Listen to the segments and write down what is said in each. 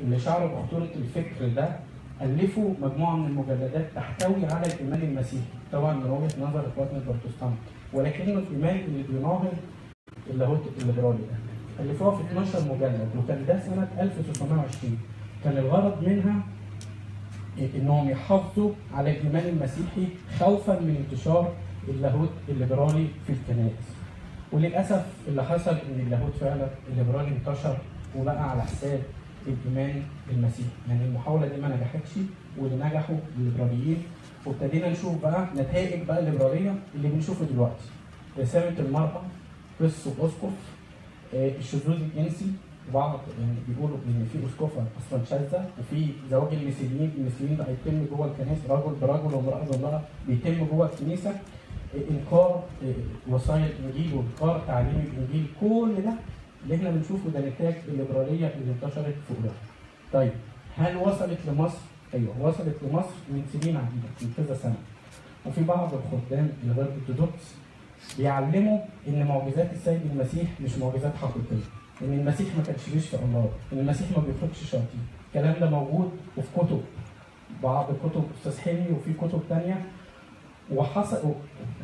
اللي شعروا بخطوره الفكر ده الفوا مجموعه من المجلدات تحتوي على الايمان المسيحي طبعا من وجهه نظر اخواتنا البروتستانت ولكنه الايمان اللي بيناهض اللاهوت الليبرالي ده الفوها في 12 مجلد وكان ده سنه 1920 كان الغرض منها انهم يحافظوا على الايمان المسيحي خوفا من انتشار اللاهوت الليبرالي في الكنائس وللاسف اللي حصل ان اللاهوت فعلا الليبرالي انتشر وبقى على حساب الايمان المسيحي يعني المحاوله دي ما نجحتش واللي نجحوا الليبراليين وابتدينا نشوف بقى نتائج بقى الليبراليه اللي بنشوفه دلوقتي رساله المراه قس واسقف آه، الشذوذ الجنسي بعض يعني بيقولوا ان في اسقفه اصلا شاذه وفي زواج المثليين المثليين ده هيتم جوه الكنيسه رجل برجل وامراه بامراه بيتم جوه الكنيسه آه، انكار آه، وصايا الانجيل وانكار تعليم الانجيل كل ده اللي احنا بنشوفه ده نتاج الليبراليه اللي انتشرت في اوروبا. طيب هل وصلت لمصر؟ ايوه وصلت لمصر من سنين عديده من كذا سنه. وفي بعض الخدام الغير ارثوذكس بيعلموا ان معجزات السيد المسيح مش معجزات حقيقيه. ان المسيح ما كانش بيشفي الله، ان المسيح ما بيخرجش شياطين. الكلام ده موجود وفي كتب بعض كتب استاذ حلمي وفي كتب ثانيه وحصل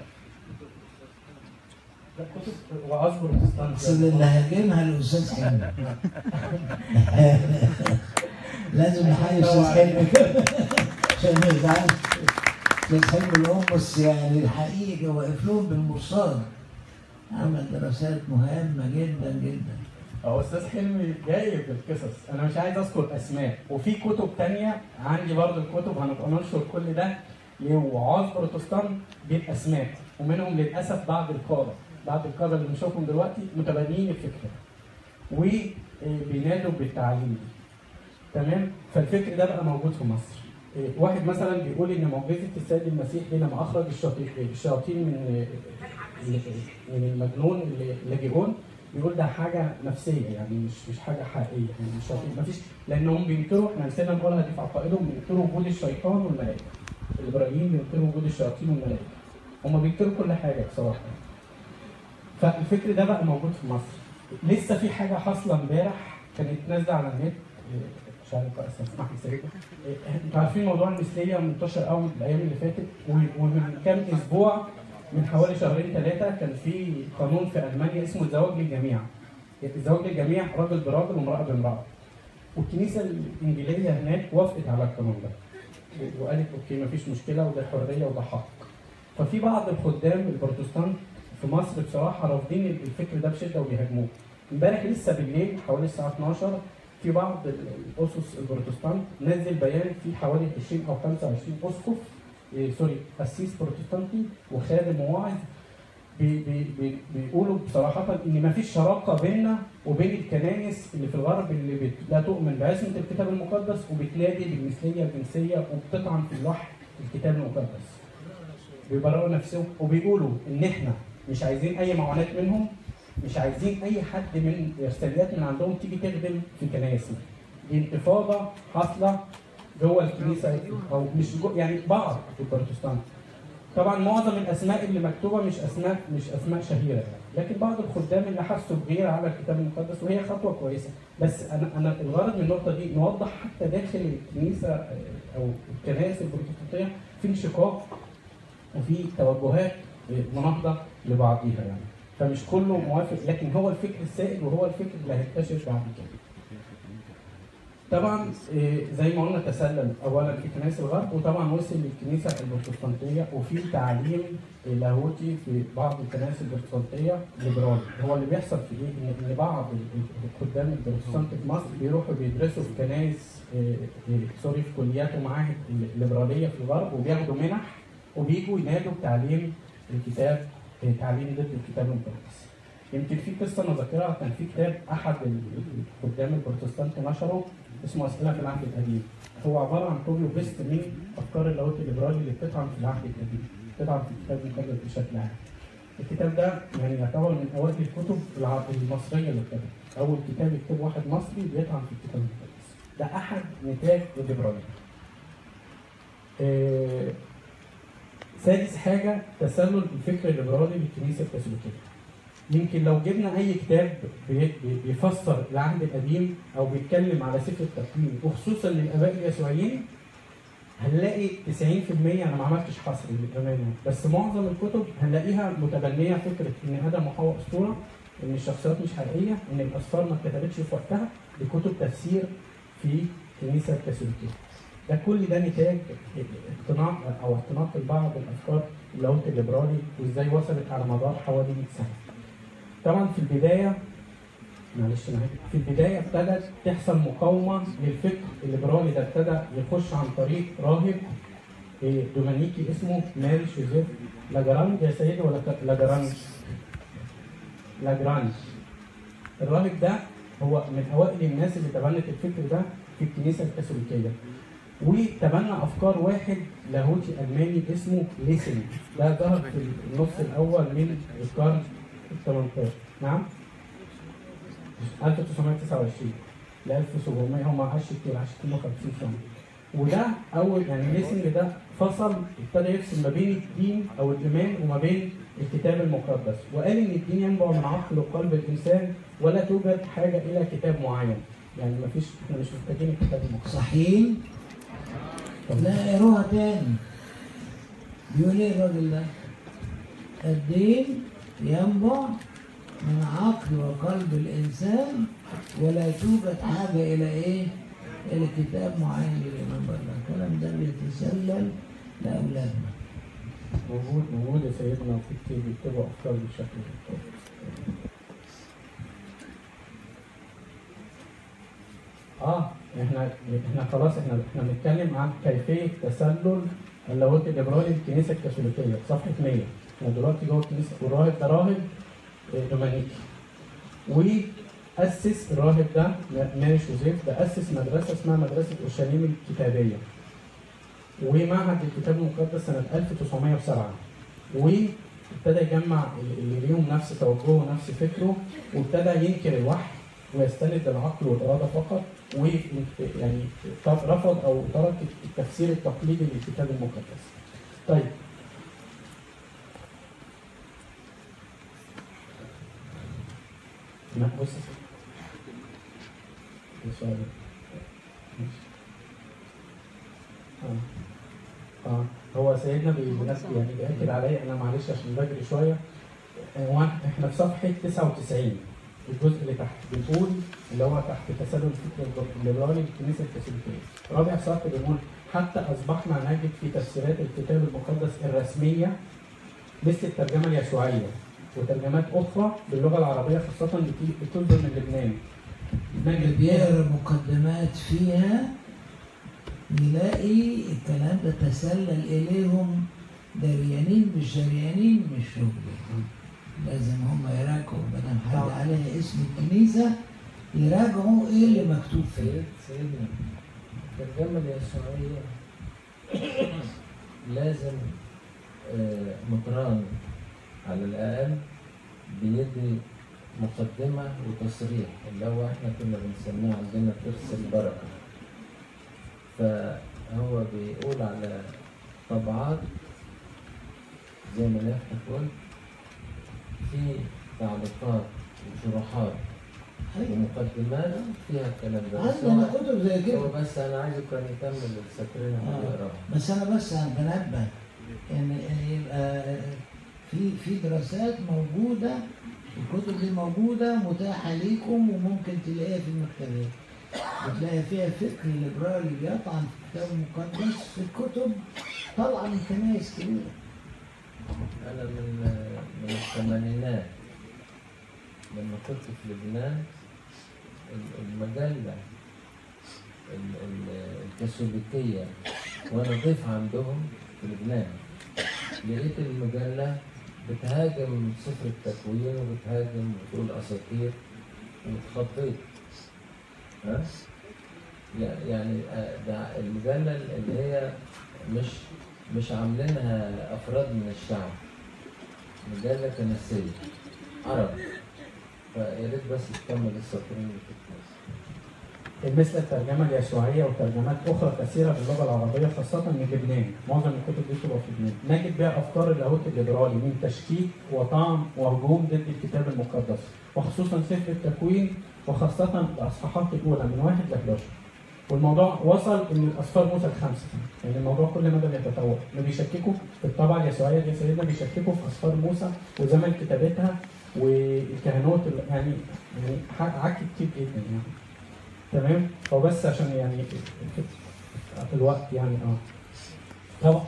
ده كتب واصبر اصل اللي هاجمها الاستاذ حلمي لازم نحيي استاذ حلمي كده عشان ما يزعلش استاذ حلمي الام بس يعني الحقيقه واقف لهم بالمرصاد عمل دراسات مهمه جدا جدا هو استاذ حلمي جايب القصص انا مش عايز اذكر اسماء وفي كتب تانية عندي برضه الكتب هنبقى ننشر كل ده لوعاظ بروتستان بالاسماء ومنهم للاسف بعض القاده بعض القاده اللي بنشوفهم دلوقتي متبنيين الفكره وبينادوا بالتعليم تمام فالفكر ده بقى موجود في مصر إيه، واحد مثلا بيقول ان معجزه السيد المسيح دي لما اخرج الشياطين الشياطين من من المجنون اللي- لاجئون بيقول ده حاجه نفسيه يعني مش مش حاجه حقيقيه يعني مش شياطين مفيش لانهم بينكروا احنا نسينا نقولها دي في عقائدهم بينكروا وجود الشيطان والملائكه الليبراليين بينكروا وجود الشياطين والملائكه هم بينكروا كل حاجه بصراحه فالفكر ده بقى موجود في مصر لسه في حاجه حاصله امبارح كانت نازله على النت إيه، مش عارف بقى اسمح لي سريع إيه، انتوا عارفين موضوع المثليه منتشر قوي الايام اللي فاتت و- ومن كام اسبوع من حوالي شهرين ثلاثه كان في قانون في المانيا اسمه الزواج للجميع الزواج للجميع راجل براجل وامراه بامراه والكنيسه الانجيليه هناك وافقت على القانون ده وقالت اوكي مفيش مشكله وده حريه وده حق ففي بعض الخدام البروتستانت في مصر بصراحه رافضين الفكر ده بشده وبيهاجموه امبارح لسه بالليل حوالي الساعه 12 في بعض ال- الاسس البروتستانت نزل بيان فيه حوالي 20 او 25 اسقف إيه سوري قسيس بروتستانتي وخادم وواعظ بي بي بي بيقولوا بصراحة إن ما فيش شراكة بيننا وبين الكنائس اللي في الغرب اللي بت... لا تؤمن بعصمة الكتاب المقدس وبتنادي بالمثلية الجنسية وبتطعن في الوحي الكتاب المقدس. بيبرروا نفسهم وبيقولوا إن إحنا مش عايزين أي معونات منهم مش عايزين أي حد من إرساليات من عندهم تيجي تخدم في كنايسنا. دي انتفاضة حاصلة جوه الكنيسة أو مش جو... يعني بعض البروتستانت طبعا معظم الاسماء اللي مكتوبه مش اسماء مش اسماء شهيره يعني. لكن بعض الخدام اللي حسوا بغيره على الكتاب المقدس وهي خطوه كويسه بس انا انا الغرض من النقطه دي نوضح حتى داخل الكنيسه آه، او الكنائس البروتستانتيه في انشقاق وفي توجهات آه، مناهضه لبعضيها يعني فمش كله موافق لكن هو الفكر السائد وهو الفكر اللي هينتشر بعد كده طبعا إيه، زي ما قلنا تسلل اولا في كنائس الغرب وطبعا وصل للكنيسه البروتستانتيه وفي تعليم لاهوتي في بعض الكنائس البروتستانتيه ليبرالي هو اللي بيحصل في ايه؟ ان إن بعض ال- ال- الخدام البروتستانت في مصر بيروحوا بيدرسوا في كنائس إيه، إيه، سوري في كليات ومعاهد الليبراليه في الغرب وبياخدوا منح وبيجوا ينادوا بتعليم الكتاب إيه، تعليم ضد الكتاب المقدس. يمكن في قصه انا ذاكرها كان في كتاب احد ال- الخدام البروتستانت نشره اسمه اسئله في العهد القديم هو عباره عن كوبي وبيست من افكار اللاهوت الليبرالي اللي بتطعن في العهد القديم بتطعن في الكتاب المقدس بشكل عام الكتاب ده يعني يعتبر من اوائل الكتب الع- المصريه اللي اتكتبت اول كتاب يكتبه واحد مصري بيطعن في الكتاب المقدس ده احد نتاج الليبراليه آه، سادس حاجه تسلل الفكر الليبرالي للكنيسه الكاثوليكيه يمكن لو جبنا اي كتاب بي- بي- بيفسر العهد القديم او بيتكلم على سفر التكوين وخصوصا للاباء اليسوعيين هنلاقي 90% انا ما عملتش حصر للامانه بس معظم الكتب هنلاقيها متبنيه فكره ان ادم وحواء اسطوره ان الشخصيات مش حقيقيه ان الاسفار ما اتكتبتش في وقتها دي كتب تفسير في الكنيسه الكاثوليكيه ده كل ده نتاج اقتناع او اعتناق البعض بالافكار اللاهوت الليبرالي وازاي وصلت على مدار حوالي 100 سنه. طبعا في البدايه معلش معاك في البدايه ابتدت تحصل مقاومه للفكر الليبرالي ده ابتدى يخش عن طريق راهب إيه، دومينيكي اسمه ماري شوزيف لاجرانج يا سيدي ولا ك- لاجرانج؟ لاجرانج الراهب ده هو من اوائل الناس اللي تبنت الفكر ده في الكنيسه الكاثوليكيه وتبنى افكار واحد لاهوتي الماني اسمه ليسن ده ظهر في النص الاول من القرن ال 18 نعم 1929 ل 1700 هو ما عاش كتير عاش 52 سنه وده اول يعني ليسنج ده فصل ابتدى يفصل ما بين الدين او الايمان وما بين الكتاب المقدس وقال ان الدين ينبع من عقل وقلب الانسان ولا توجد حاجه الى كتاب معين يعني ما فيش احنا مش محتاجين الكتاب المقدس صحيح لا اقروها تاني بيقول ايه الراجل ده الدين ينبع من عقل وقلب الانسان ولا توجد حاجه الى ايه الى كتاب معين للامام الله الكلام ده بيتسلل لاولادنا موجود موجود يا سيدنا وفي كتير بيكتبوا افكار بالشكل ده اه احنا احنا خلاص احنا احنا بنتكلم عن كيفيه تسلل اللاهوت الليبرالي للكنيسه الكاثوليكيه صفحه 100 احنا دلوقتي جوه الكنيسه والراهب ده راهب آه، دومينيكي واسس الراهب ده ماري شوزيف ده اسس مدرسه اسمها مدرسه اورشليم الكتابيه ومعهد الكتاب المقدس سنه 1907 وابتدى يجمع اللي ليهم نفس توجهه ونفس فكره وابتدى ينكر الوحي ويستند العقل والاراده فقط ويعني رفض او ترك التفسير التقليدي للكتاب المقدس. طيب لا بص يا سيدي. السؤال ده. ماشي. اه اه هو سيدنا بي- بنفس- يعني بيأكد عليا انا معلش عشان بجري شويه هو احنا في صفحه 99 الجزء اللي تحت بنقول اللي هو تحت تسلل الفكر الليبرالي للكنيسه الكاثوليكيه رابع سطر بيقول حتى اصبحنا نجد في تفسيرات الكتاب المقدس الرسميه مثل الترجمه اليسوعيه وترجمات اخرى باللغه العربيه خاصه بت- بتصدر من لبنان اللي نجد بيقرا مقدمات فيها يلاقي الكلام ده تسلل اليهم دريانين مش دريانين مش شغل لازم هم يراجعوا بدل حد طبعا. عليها اسم الكنيسه يراجعوا ايه اللي مكتوب فيه سيد سيدنا الترجمة اليسوعية لازم آه، مطران على الأقل بيدي مقدمة وتصريح اللي هو احنا كنا بنسميه عندنا ترس البركة فهو بيقول على طبعات زي ما نفتح قلت في تعليقات وشروحات ومقدمات فيها الكلام ده بس عندنا هو- كتب زي هو كده بس انا عايزه كان يكمل السكرين آه. اللي بيقراها بس انا بس بنبه ان إن يبقى في في دراسات موجوده الكتب دي موجوده متاحه ليكم وممكن تلاقيها في المكتبات بتلاقي فيها فكر ليبرالي بيطعن في الكتاب المقدس في الكتب طالعه من كنايس كبيره انا من من الثمانينات لما كنت في لبنان ال- المجله ال- ال- الكاثوليكيه وانا ضيف عندهم في لبنان لقيت المجله بتهاجم سفر التكوين وبتهاجم وتقول اساطير واتخضيت ها يع- يعني آه، ده المجله اللي هي مش مش عاملينها افراد من الشعب مجله كنسيه عرب فيا ريت بس تكمل السطرين اللي في الكاس مثل الترجمه اليسوعيه وترجمات اخرى كثيره باللغه العربيه خاصه من لبنان، معظم الكتب دي بتبقى في لبنان، نجد بها افكار اللاهوت الليبرالي من تشكيك وطعن وهجوم ضد الكتاب المقدس، وخصوصا سفر التكوين وخاصه الاصحاحات الاولى من 1 ل 11. والموضوع وصل ان الاصفار موسى الخمسه، يعني الموضوع كل مدى بيتطور، ما بيشككوا في الطبعه اليسوعيه دي سيدنا بيشككوا في اصفار موسى وزمن كتابتها والكهنوت ال- يعني يعني ح- عك كتير جدا يعني. تمام هو بس عشان يعني في- في الوقت يعني اه طبعا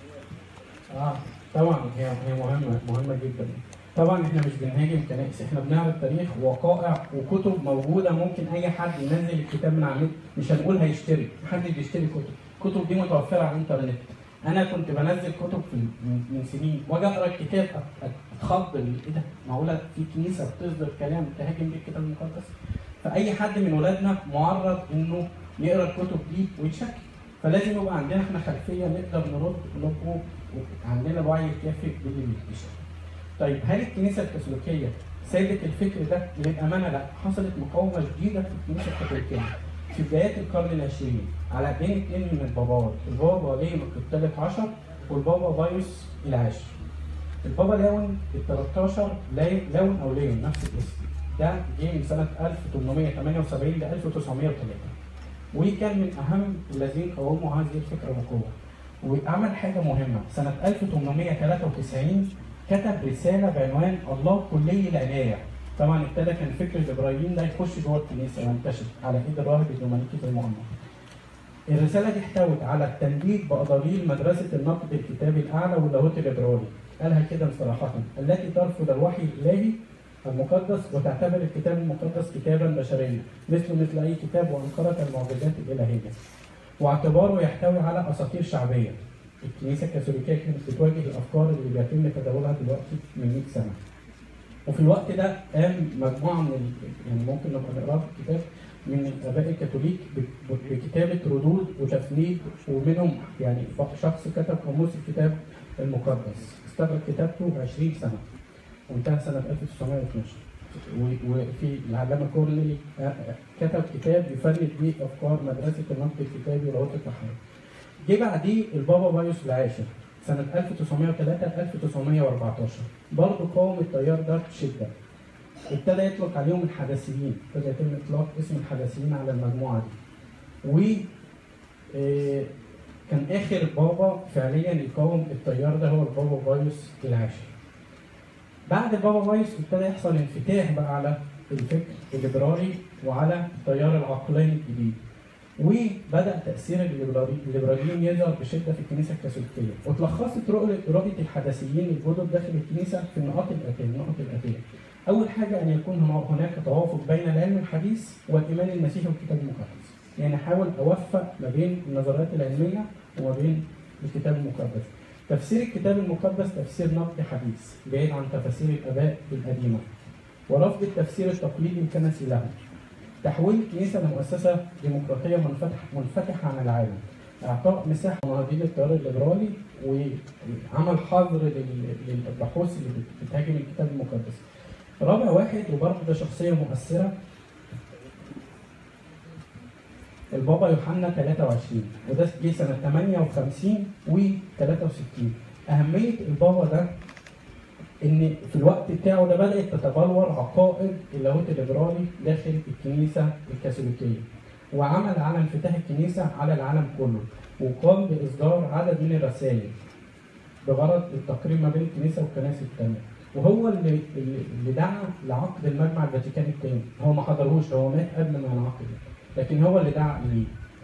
اه طبعا هي هي مهمه مهمه جدا طبعا احنا مش بنهاجم كنائس احنا بنعرض تاريخ وقائع وكتب موجوده ممكن اي حد ينزل الكتاب من على النت مش هنقول هيشتري محدش بيشتري كتب الكتب دي متوفره على الانترنت انا كنت بنزل كتب في من من سنين واجي اقرا الكتاب أت- أت- اتخض ايه ده معقوله في كنيسه بتصدر كلام تهاجم بيه الكتاب المقدس فاي حد من ولادنا معرض انه يقرا الكتب دي ويتشكك فلازم يبقى عندنا احنا خلفيه نقدر نرد ونبقوا عندنا الوعي الكافي باللي بيكتشف. طيب هل الكنيسه الكاثوليكيه سابت الفكر ده؟ للامانه لا، حصلت مقاومه شديده في الكنيسه الكاثوليكيه في بدايات القرن العشرين على ايدين اثنين من الباباوات، البابا ليون الثالث عشر والبابا بايوس العاشر. البابا ليون ال 13 لاي- ليون او ليون نفس الاسم ده جه من سنه 1878 ل 1903 وكان من اهم الذين قاوموا هذه الفكره بقوه وعمل حاجه مهمه سنه 1893 كتب رساله بعنوان الله كلي العنايه طبعا ابتدى كان فكر الابراهيم ده يخش جوه الكنيسه وينتشر على ايد الراهب الدومينيكي في المؤمن الرساله دي احتوت على التنديد بأضاريل مدرسه النقد الكتابي الاعلى واللاهوت الابراري قالها كده صراحه التي ترفض الوحي الالهي المقدس وتعتبر الكتاب المقدس كتابا بشريا مثله مثل اي كتاب وانكرت المعجزات الالهيه واعتباره يحتوي على اساطير شعبيه الكنيسه الكاثوليكيه كانت بتواجه الافكار اللي بيتم تداولها دلوقتي من 100 سنه وفي الوقت ده قام مجموعه من ال- يعني ممكن نبقى نقراها في الكتاب من الاباء الكاثوليك ب- ب- بكتابه ردود وتفنيد ومنهم يعني شخص كتب قاموس الكتاب المقدس استغرق كتابته 20 سنه وانتهى سنه 1912 و- وفي العلامه كورنيلي آه، آه، كتب كتاب يفند بيه افكار مدرسه النقد الكتابي ولغه التحرر. جه بعديه البابا بايوس العاشر سنه 1903 1914 برضه قاوم التيار ده بشده. ابتدى يطلق عليهم الحداثيين، ابتدى يتم اطلاق اسم الحداثيين على المجموعه دي. و آه، كان اخر بابا فعليا يقاوم التيار ده هو البابا بايوس العاشر. بعد البابا بايوس ابتدى يحصل انفتاح بقى على الفكر الليبرالي وعلى التيار العقلاني الجديد وبدا تاثير الليبرالي- الليبراليين يظهر بشده في الكنيسه الكاثوليكيه وتلخصت رؤيه رؤيه الحداثيين الجدد داخل الكنيسه في النقاط الاتيه النقط الاتيه اول حاجه ان يكون هناك توافق بين العلم الحديث والايمان المسيحي والكتاب المقدس يعني احاول اوفق ما بين النظريات العلميه وما بين الكتاب المقدس تفسير الكتاب المقدس تفسير نقد حديث بعيد عن تفاسير الاباء القديمه ورفض التفسير التقليدي الكنسي له تحويل الكنيسه لمؤسسه ديمقراطيه منفتحه منفتحه عن العالم اعطاء مساحه لمناضلين التيار الليبرالي وعمل حظر لل- للبحوث اللي بت- بتهاجم الكتاب المقدس رابع واحد وبرضه ده شخصيه مؤثره البابا يوحنا 23 وده جه سنه 58 و 63 اهميه البابا ده ان في الوقت بتاعه ده بدات تتبلور عقائد اللاهوت الليبرالي داخل الكنيسه الكاثوليكيه وعمل على انفتاح الكنيسه على العالم كله وقام باصدار عدد من الرسائل بغرض التقريب ما بين الكنيسه والكنائس الثانيه وهو اللي اللي اللي دعا لعقد المجمع الفاتيكاني الثاني هو ما حضرهوش هو مات قبل ما ينعقد لكن هو اللي دعا ليه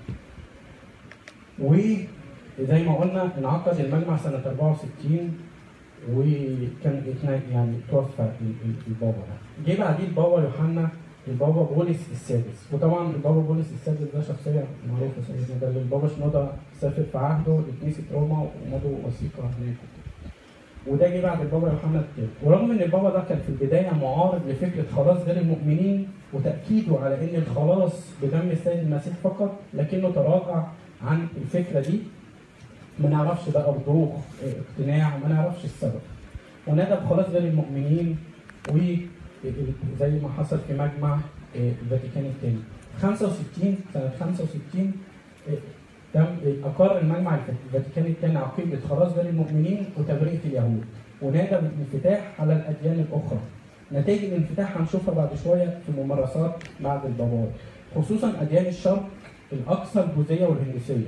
وزي ما قلنا انعقد المجمع سنه 64 وكان اتنا- يعني توفى ال- ال- البابا ده. جه بعديه البابا يوحنا البابا بولس السادس وطبعا البابا بولس السادس ده شخصيه معروفه سيدنا ده اللي البابا شنوده سافر في عهده لكنيسه روما ومضوا وثيقه هناك وده جه بعد البابا يوحنا الثالث ورغم ان البابا ده كان في البدايه معارض لفكره خلاص غير المؤمنين وتاكيده على ان الخلاص بدم السيد المسيح فقط لكنه تراجع عن الفكره دي ما نعرفش بقى وضوح اه، اقتناع ما نعرفش السبب ونادى بخلاص غير المؤمنين وزي ما حصل في مجمع اه، الفاتيكان الثاني 65 سنة 65 آه، تم آه، أقر المجمع الفاتيكاني الثاني عقيدة خلاص غير المؤمنين وتبرئة اليهود ونادى بالانفتاح على الأديان الأخرى نتائج الانفتاح هنشوفها بعد شوية في ممارسات بعد الباباوي خصوصا أديان الشرق الأكثر بوذية والهندوسية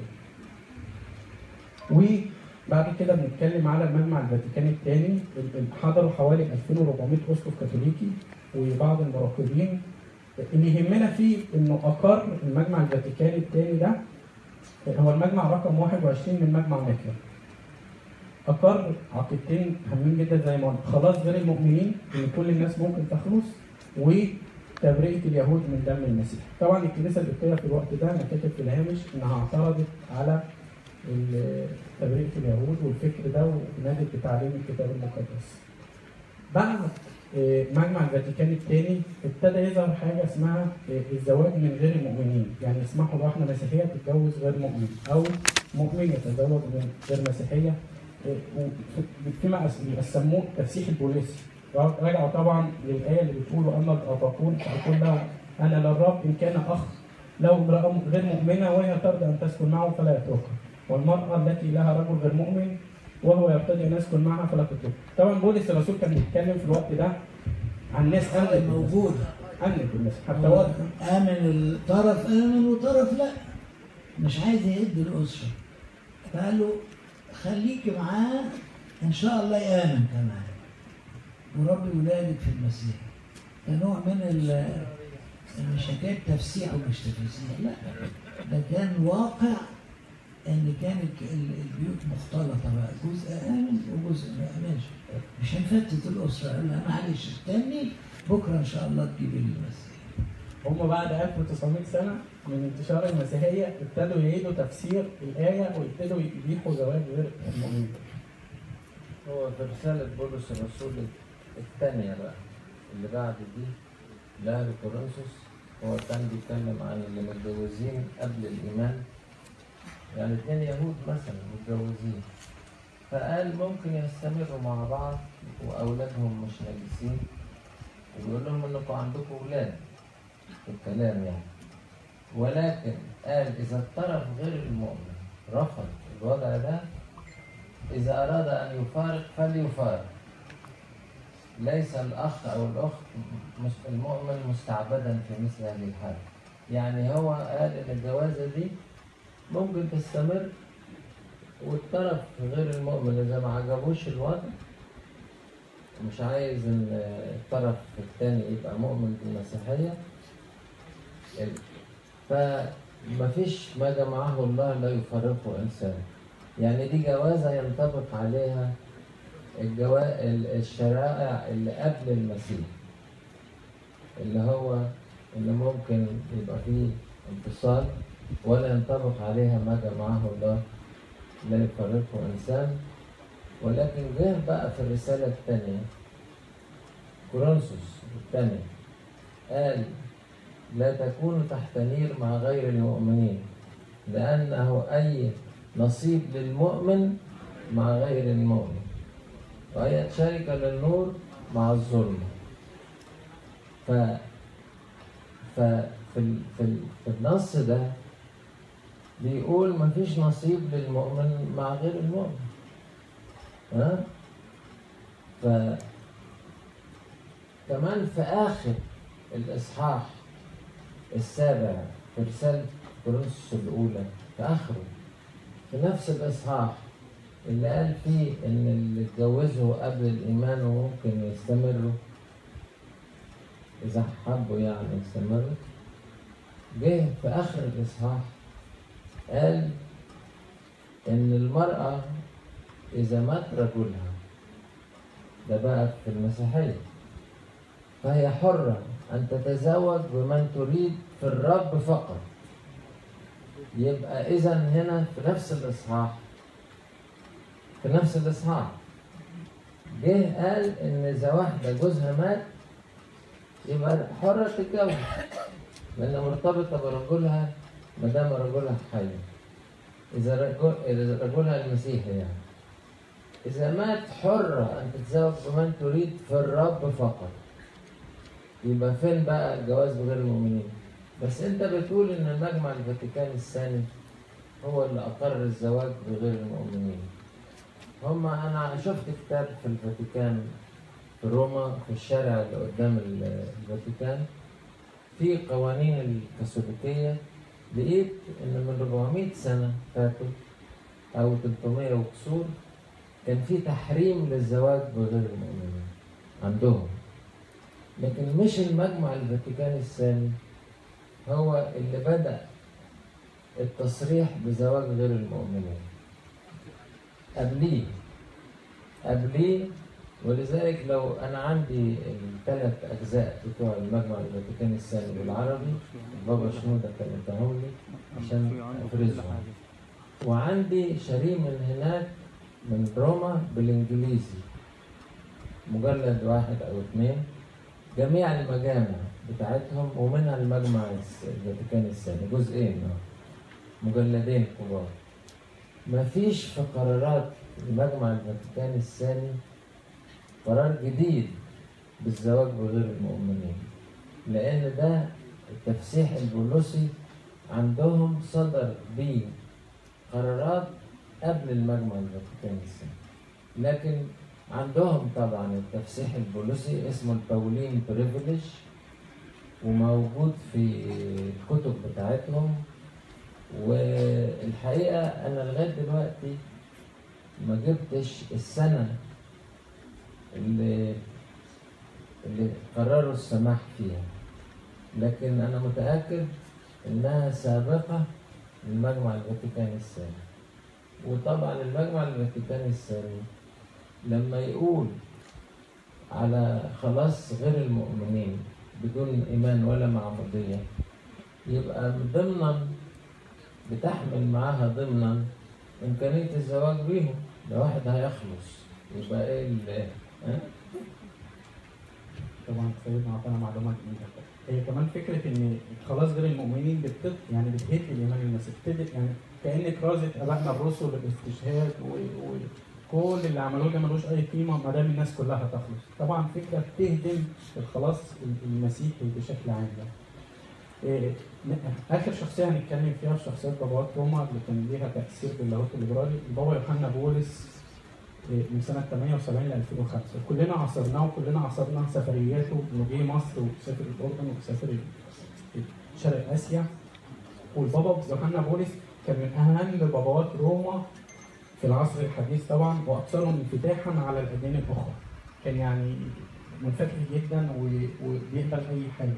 وبعد كده بنتكلم على المجمع الفاتيكاني الثاني حضروا حوالي 2400 اسقف كاثوليكي وبعض المراقبين اللي يهمنا فيه انه اقر المجمع الفاتيكاني الثاني ده هو المجمع رقم 21 من مجمع مكة اقر عقيدتين هامين جدا زي ما قلنا خلاص غير المؤمنين ان كل الناس ممكن تخلص وتبرئه اليهود من دم المسيح طبعا الكنيسه القبطيه في الوقت ده انا كاتب في الهامش انها اعترضت على ال- تبرئه اليهود والفكر ده ونادت بتعليم الكتاب المقدس بعد آه، مجمع الفاتيكان الثاني ابتدى يظهر حاجه اسمها آه، الزواج من غير المؤمنين يعني يسمحوا لواحده مسيحيه تتجوز غير مؤمن او مؤمن يتزوج من غير مسيحيه آه، وفي- فيما أس- يسموه التفسيح البوليسي رجعوا طبعا للايه اللي بتقول واما الاباقون فيقول لهم انا للرب ان كان اخ له امراه غير مؤمنه وهي ترضى ان تسكن معه فلا يتركها والمراه التي لها رجل غير مؤمن وهو يرتضي ان يسكن معها فلا تتركه طبعا بولس الرسول كان بيتكلم في الوقت ده عن ناس امنت بالمسيح. موجودة امنت بالمسيح حتى هو هو آمن الطرف آمن وطرف لا مش عايز يهد الأسرة فقال له خليك معاه إن شاء الله يآمن كمان وربي ولادك في المسيح كنوع من ال مش حكاية تفسيح ومش تفسيح لا ده كان واقع ان كانت ال- البيوت مختلطه بقى جزء امن وجزء ما امنش مش هنفتت الاسره قال لها معلش استني بكره ان شاء الله تجيبي لي المسيح هم بعد 1900 سنه من انتشار المسيحيه ابتدوا يعيدوا تفسير الايه ويبتدوا يبيحوا زواج غير المؤمنين هو في رسالة بولس الرسول الثانية بقى اللي بعد دي لأهل كورنثوس هو كان بيتكلم عن اللي متجوزين قبل الإيمان يعني اتنين يهود مثلا متجوزين فقال ممكن يستمروا مع بعض وأولادهم مش ناجسين ويقول لهم إنكم عندكم أولاد في الكلام يعني ولكن قال إذا الطرف غير المؤمن رفض الوضع ده إذا أراد أن يفارق فليفارق ليس الأخ أو الأخت مس- المؤمن مستعبدا في مثل هذه الحالة يعني هو قال إن الجوازة دي ممكن تستمر والطرف غير المؤمن إذا ما عجبوش الوضع مش عايز إن الطرف الثاني يبقى مؤمن بالمسيحية فمفيش ما جمعه الله لا يفرقه إنسان يعني دي جوازة ينطبق عليها الجوا... ال- الشرائع اللي قبل المسيح اللي هو اللي ممكن يبقى فيه انفصال ولا ينطبق عليها ما جمعه الله لا يفرقه إنسان ولكن غير بقى في الرسالة الثانية كورنثوس الثانية قال لا تكونوا تحت نير مع غير المؤمنين لأنه أي نصيب للمؤمن مع غير المؤمن وأي شركة للنور مع الظلم ف ففي ال... في, ال... في النص ده بيقول مفيش نصيب للمؤمن مع غير المؤمن ها ف كمان في آخر الإصحاح السابع في رسالة كورنثوس الأولى في آخره في نفس الإصحاح اللي قال فيه إن اللي اتجوزوا قبل الإيمان وممكن يستمروا إذا حبوا يعني يستمروا جه في آخر الإصحاح قال إن المرأة إذا مات رجلها ده بقى في المسيحية فهي حرة أن تتزوج بمن تريد في الرب فقط يبقى إذا هنا في نفس الإصحاح في نفس الإصحاح جه قال إن إذا واحدة جوزها مات يبقى حرة تتجوز لأنها مرتبطة برجلها ما دام رجلها حي إذا رجل إذا رجلها المسيحي يعني إذا مات حرة أن تتزوج بمن تريد في الرب فقط يبقى فين بقى الجواز بغير المؤمنين؟ بس انت بتقول ان المجمع الفاتيكاني الثاني هو اللي اقر الزواج بغير المؤمنين هما انا شفت كتاب في الفاتيكان في روما في الشارع اللي قدام ال- الفاتيكان في قوانين الكاثوليكية لقيت ان من 400 سنة فاتوا او 300 وكسور كان في تحريم للزواج بغير المؤمنين عندهم لكن مش المجمع الفاتيكاني الثاني هو اللي بدأ التصريح بزواج غير المؤمنين قبليه قبليه ولذلك لو أنا عندي الثلاث أجزاء بتوع المجمع الفاتيكاني الثاني بالعربي بابا شنودة كان اداهم لي عشان أفرزهم وعندي شريط من هناك من روما بالإنجليزي مجلد واحد أو اثنين جميع المجامع بتاعتهم ومنها المجمع الفاتيكاني الثاني جزئين آه. مجلدين كبار مفيش في قرارات المجمع الفاتيكاني الثاني قرار جديد بالزواج بغير المؤمنين لأن ده التفسيح البولوسي عندهم صدر بيه قرارات قبل المجمع الفاتيكاني الثاني لكن عندهم طبعا التفسيح البوليسي اسمه الباولين بريفليج وموجود في الكتب بتاعتهم والحقيقة أنا لغاية دلوقتي ما جبتش السنة اللي اللي قرروا السماح فيها لكن أنا متأكد إنها سابقة للمجمع الفاتيكاني الثاني وطبعا المجمع الفاتيكاني الثاني لما يقول على خلاص غير المؤمنين بدون إيمان ولا معمودية يبقى ضمنا بتحمل معاها ضمنا إمكانية الزواج بيهم ده واحد هيخلص يبقى إيه ال ها؟ طبعا سيدنا اعطانا معلومات جديده هي كمان فكره ان خلاص غير المؤمنين بتط يعني بتهد الايمان المسيح بتد يعني كان كرازه ابائنا الرسل الاستشهاد و- وكل اللي عملوه ده ملوش اي قيمه ما دام الناس كلها هتخلص طبعا فكره بتهدم الخلاص المسيحي بشكل عام يعني. إيه، اخر شخصيه هنتكلم فيها في شخصيه بابوات روما اللي كان ليها تاثير باللاهوت الليبرالي البابا يوحنا بولس من سنة 78 ل 2005 كلنا عاصرناه وكلنا عاصرنا سفرياته انه جه مصر وسافر الأردن وسافر شرق آسيا والبابا يوحنا بولس كان من أهم بابوات روما في العصر الحديث طبعا وأكثرهم انفتاحا على الأديان الأخرى كان يعني منفتح جدا و- وبيقبل أي حاجة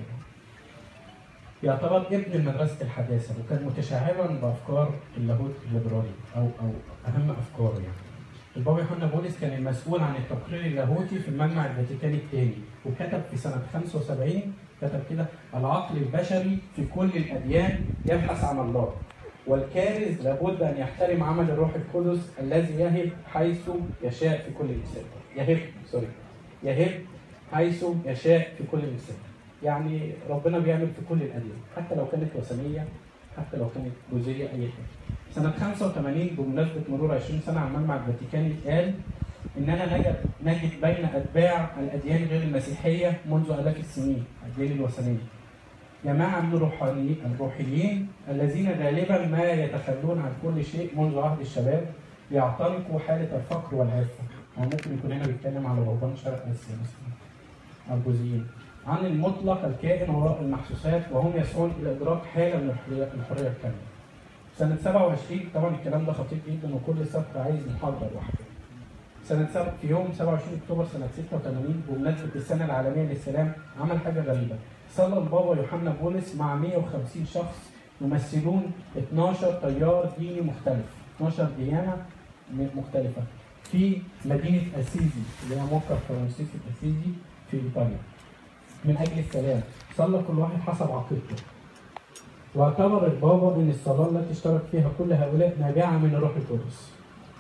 يعتبر ابن مدرسة الحداثة وكان متشعبا بأفكار اللاهوت الليبرالي أو أو أهم أفكاره يعني. البابا يوحنا بولس كان المسؤول عن التقرير اللاهوتي في المجمع الفاتيكاني الثاني وكتب في سنة 75 كتب كده العقل البشري في كل الأديان يبحث عن الله والكارز لابد أن يحترم عمل الروح القدس الذي يهب حيث يشاء في كل إنسان يهب سوري يهب حيث يشاء في كل إنسان يعني ربنا بيعمل في كل الأديان حتى لو كانت وثنية حتى لو كانت جزئية أي حاجة سنة 85 بمناسبة مرور 20 سنة على المجمع الفاتيكاني قال إننا نجد نجد بين أتباع الأديان غير المسيحية منذ آلاف السنين الأديان الوثنية جماعة من الروحانيين الروحيين الذين غالبا ما يتخلون عن كل شيء منذ عهد الشباب ليعتنقوا حالة الفقر والعفة أو ممكن يكون هنا بيتكلم على رهبان شرق آسيا مثلا الجزئيين عن المطلق الكائن وراء المحسوسات وهم يسعون إلى إدراك حالة من الحرية الحرية الكاملة سنة 27 طبعا الكلام ده خطير جدا وكل سطر عايز محاضرة لوحده. سنة سبع في يوم 27 أكتوبر سنة 86 بمناسبة السنة العالمية للسلام عمل حاجة غريبة. صلى البابا يوحنا بولس مع 150 شخص يمثلون 12 تيار ديني مختلف، 12 ديانة مختلفة في مدينة أسيزي اللي هي موقع فرانسيس أسيزي في إيطاليا. من أجل السلام، صلى كل واحد حسب عقيدته. واعتبر البابا ان الصلاه التي اشترك فيها كل هؤلاء نابعه من الروح القدس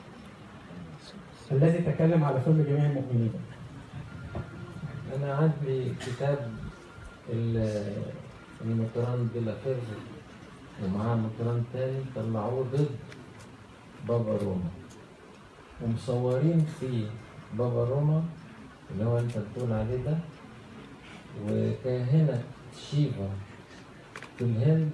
الذي تكلم على فم جميع المؤمنين أنا عندي كتاب ال- المطران بلا فر ومعاه مطران تاني طلعوه ضد بابا روما ومصورين فيه بابا روما اللي هو انت بتقول عليه ده وكاهنة شيفا في الهند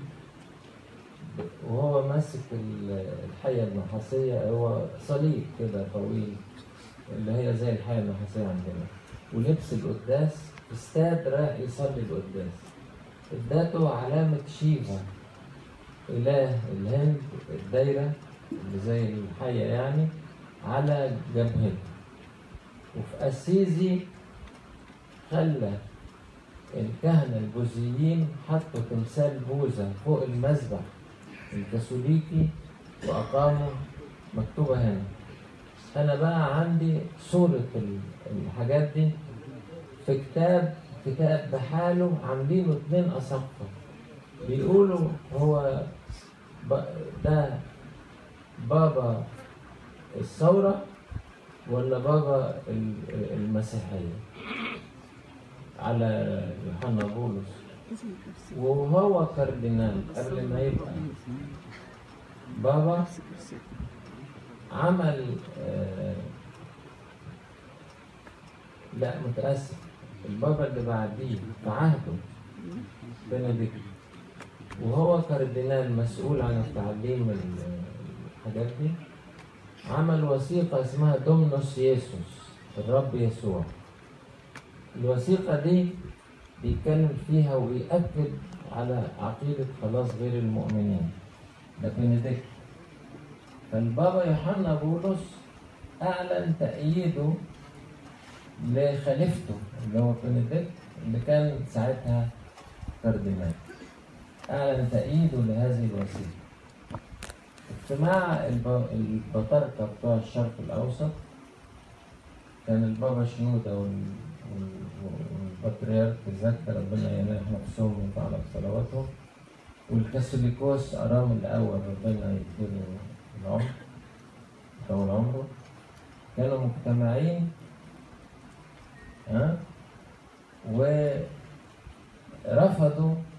وهو ماسك ال- الحية النحاسية هو صليب كده طويل اللي هي زي الحية النحاسية عندنا ولبس القداس في استاد رايح يصلي القداس اداته علامة شيفا إله الهند الدايرة اللي زي الحية يعني على جبهته وفي أسيزي خلى الكهنة البوذيين حطوا تمثال بوذا فوق المذبح الكاثوليكي وأقاموا مكتوبة هنا أنا بقى عندي صورة ال- الحاجات دي في كتاب كتاب بحاله عاملينه اتنين أصفة بيقولوا هو ب- ده بابا الثورة ولا بابا ال- المسيحية على يوحنا بولس وهو كاردينال قبل ما يبقى بابا عمل آه، لا متأسف البابا اللي بعديه في عهده بنديكت وهو كاردينال مسؤول عن التعليم ال- الحاجات دي عمل وثيقة اسمها دومنوس يسوس الرب يسوع الوثيقة دي بيتكلم فيها ويأكد على عقيدة خلاص غير المؤمنين ده بنديكت فالبابا يوحنا بولس أعلن تأييده لخليفته اللي هو بنديكت اللي كان ساعتها كاردينال أعلن تأييده لهذه الوثيقة اجتماع الب- البطاركة بتوع الشرق الأوسط كان البابا شنودة وال- وال- والبطريرك الزكي ربنا يناح نفسهم ويفعل بصلواتهم والكاثوليكوس أرام الأول ربنا يديله العمر طول عمره كانوا مجتمعين ها ورفضوا